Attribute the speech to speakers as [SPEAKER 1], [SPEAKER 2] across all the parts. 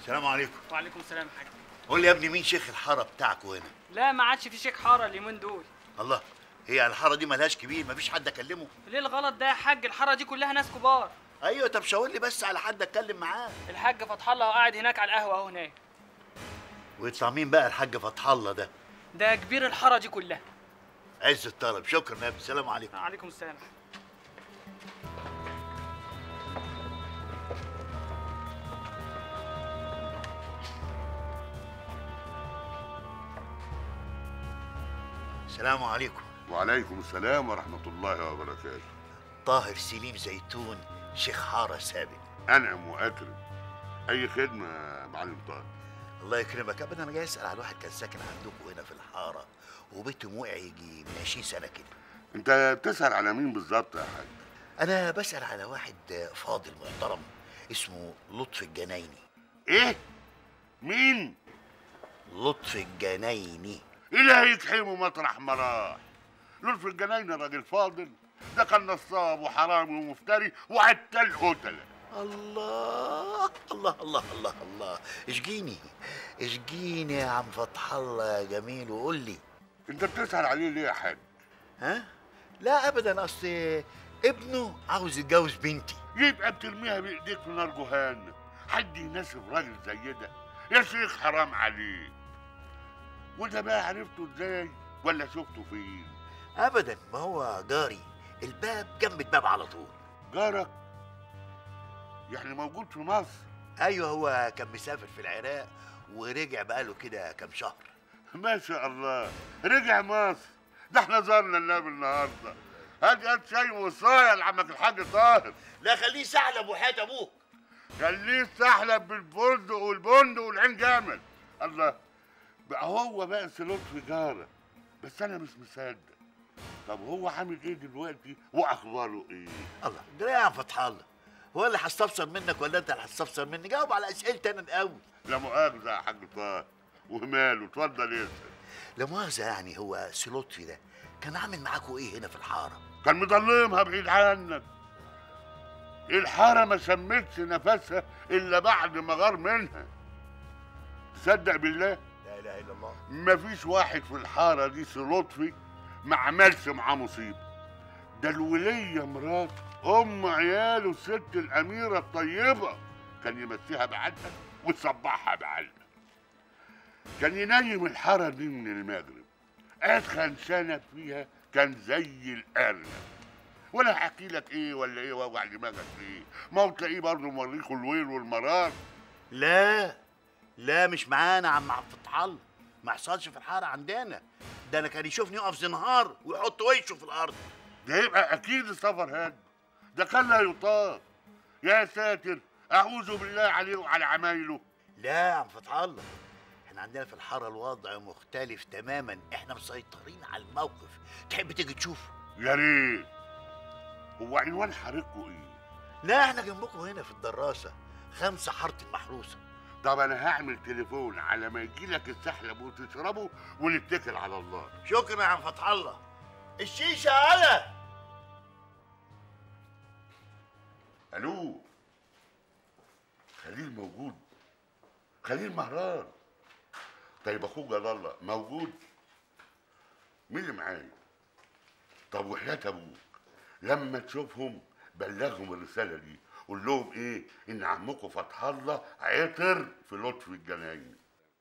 [SPEAKER 1] السلام عليكم
[SPEAKER 2] وعليكم السلام يا حاج
[SPEAKER 1] قول لي يا ابني مين شيخ الحاره بتاعكوا هنا
[SPEAKER 2] لا ما عادش في شيخ حاره اليومين دول
[SPEAKER 1] الله هي الحاره دي ملهاش كبير مفيش حد اكلمه
[SPEAKER 2] ليه الغلط ده يا حاج الحاره دي كلها ناس كبار
[SPEAKER 1] ايوه طب شاور لي بس على حد اتكلم معاه
[SPEAKER 2] الحاج فتح الله قاعد هناك على القهوه اهو هناك
[SPEAKER 1] ويطلع مين بقى الحاج فتح الله ده
[SPEAKER 2] ده كبير الحاره دي كلها
[SPEAKER 1] عز الطلب شكرا يا ابني السلام عليكم
[SPEAKER 2] عليكم السلام
[SPEAKER 1] السلام عليكم
[SPEAKER 3] وعليكم السلام ورحمة الله وبركاته
[SPEAKER 1] طاهر سليم زيتون شيخ حاره سابق
[SPEAKER 3] أنعم وأكرم أي خدمة يا معلم طاهر
[SPEAKER 1] الله يكرمك ابدا انا جاي اسال على واحد كان ساكن عندكم هنا في الحاره وبيته وقع يجي من 20 سنه كده
[SPEAKER 3] أنت بتسأل على مين بالظبط يا حاج؟
[SPEAKER 1] انا بسال على واحد فاضل محترم اسمه لطفي الجنايني
[SPEAKER 3] إيه؟ مين؟
[SPEAKER 1] لطفي الجنايني
[SPEAKER 3] إلهي يكحمه مطرح ما راح لطفي الجناين راجل فاضل ده كان نصاب وحرامي ومفتري وعتال قتلة
[SPEAKER 1] الله الله الله الله الله اشجيني اشجيني يا عم فتح الله يا جميل وقول لي
[SPEAKER 3] أنت بتسأل عليه ليه يا حاج؟
[SPEAKER 1] ها لا ابدا اصل ابنه عاوز يتجوز بنتي
[SPEAKER 3] يبقى بترميها بإيديك في نار جهنم حد يناسب راجل زي ده يا شيخ حرام عليك وده بقى عرفته ازاي ولا شفته فين
[SPEAKER 1] ابدا ما هو جاري الباب جنب الباب على طول
[SPEAKER 3] جارك يعني موجود في مصر
[SPEAKER 1] ايوه هو كان مسافر في العراق ورجع بقاله كده كام شهر
[SPEAKER 3] ما شاء الله رجع مصر ده احنا زارنا النبي النهارده هات هات شاي وصايه لعمك الحاج طاهر
[SPEAKER 1] لا خليه سعلب وحياة ابوك
[SPEAKER 3] خليه سحلب بالفستق والبندق والعين جمل الله بقى هو بقى لطفي جاره بس انا مش مصدق طب هو عامل ايه دلوقتي واخباره ايه
[SPEAKER 1] الله ده يا عم فتح الله هو اللي هستفسر منك ولا انت اللي هتستفسر مني جاوب على اسئلتي انا الاول
[SPEAKER 3] لا مؤاخذه يا حاج طاهر وماله اتفضل اسال
[SPEAKER 1] لا مؤاخذه يعني هو سي لطفي ده كان عامل معاكوا ايه هنا في الحاره
[SPEAKER 3] كان مضلمها بعيد عنك الحارة ما شمتش نفسها إلا بعد ما غار منها صدق بالله
[SPEAKER 1] لا اله الا الله
[SPEAKER 3] مفيش واحد في الحارة دي سي لطفي ما عملش معاه مصيبة ده الولية مرات أم عياله الست الأميرة الطيبة كان يمسيها بعدها ويصبحها بعلقة كان ينيم الحارة دي من المغرب أدخل شنب فيها كان زي الأرنب ولا هحكي لك ايه ولا ايه واوجع دماغك ايه ما هو تلاقيه برضه موريكوا الويل والمرار
[SPEAKER 1] لا لا مش معانا يا عم عبد فتح الله ما يحصلش في الحاره عندنا ده انا كان يشوفني يقف زنهار ويحط وشه في الارض
[SPEAKER 3] ده يبقى اكيد السفر هاد ده كان لا يطاق يا ساتر اعوذ بالله عليه وعلى عمايله
[SPEAKER 1] لا يا عم فتح الله احنا عندنا في الحاره الوضع مختلف تماما احنا مسيطرين على الموقف تحب تيجي تشوفه
[SPEAKER 3] يا ريت هو عنوان حارتكوا ايه
[SPEAKER 1] لا احنا جنبكم هنا في الدراسه خمسه حاره المحروسه
[SPEAKER 3] طب انا هعمل تليفون على ما يجي لك السحلب وتشربه ونتكل على الله
[SPEAKER 1] شكرا يا عم فتح الله الشيشه على
[SPEAKER 3] الو خليل موجود خليل مهران طيب اخوك جلال الله موجود مين اللي معايا طب وحياة ابوك لما تشوفهم بلغهم الرساله دي قول لهم ايه ان عمكم فتح الله عطر في لطف الجناين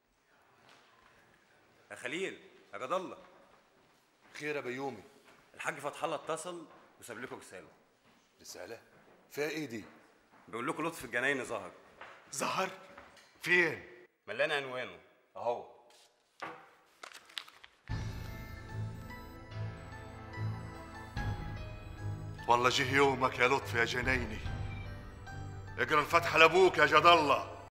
[SPEAKER 4] يا خليل يا جد الله
[SPEAKER 5] خير يا بيومي
[SPEAKER 4] الحاج فتح الله اتصل وساب لكم رساله
[SPEAKER 5] رسالة فيها ايه دي؟
[SPEAKER 4] بيقول لكم لطفي الجناين ظهر
[SPEAKER 5] ظهر فين؟
[SPEAKER 4] ملاني عنوانه اهو
[SPEAKER 5] والله جه يومك يا لطفي يا جنيني اقرا الفتحة لابوك يا جد الله